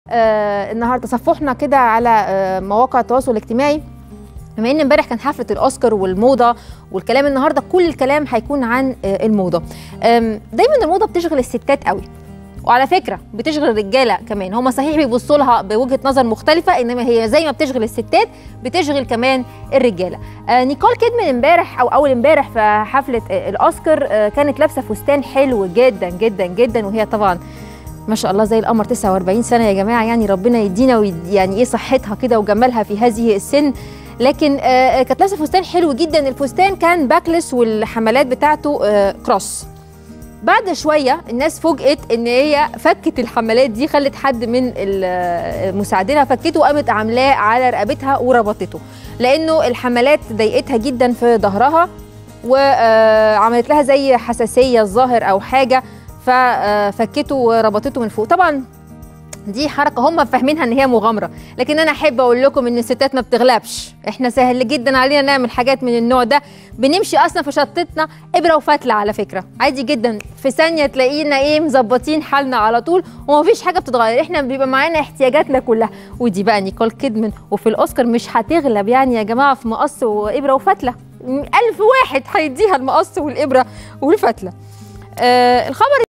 آه النهارده تصفحنا كده على آه مواقع التواصل الاجتماعي بما ان امبارح كان حفله الاوسكار والموضه والكلام النهارده كل الكلام هيكون عن آه الموضه آم، دايما الموضه بتشغل الستات قوي وعلى فكره بتشغل الرجاله كمان هم صحيح بيبصوا لها بوجهه نظر مختلفه انما هي زي ما بتشغل الستات بتشغل كمان الرجاله آه نيكول كيدمان امبارح او اول امبارح في حفله آه الاوسكار آه كانت لابسه فستان حلو جدا جدا جدا وهي طبعا ما شاء الله زي القمر 49 سنه يا جماعه يعني ربنا يدينا ويد يعني ايه صحتها كده وجمالها في هذه السن لكن آه آه، كانت لابسه فستان حلو جدا الفستان كان باكلس والحملات بتاعته آه كروس بعد شويه الناس فوجئت ان هي فكت الحملات دي خلت حد من ال- مساعدينها فكته وقامت عاملاه على رقبتها وربطته لانه الحملات ضايقتها جدا في ظهرها وعملت لها زي حساسيه الظاهر او حاجه ففكته وربطته من فوق طبعا دي حركه هم فاهمينها ان هي مغامره لكن انا احب اقول لكم ان الستات ما بتغلبش احنا سهل جدا علينا نعمل حاجات من النوع ده بنمشي اصلا في شطتنا ابره وفتله على فكره عادي جدا في ثانيه تلاقينا ايه مظبطين حالنا على طول ومفيش حاجه بتتغير احنا بيبقى معانا احتياجاتنا كلها ودي بقى نيكول كيدمان وفي الاوسكار مش هتغلب يعني يا جماعه في مقص وابره وفتله ألف واحد هيديها المقص والابره والفتله آه الخبر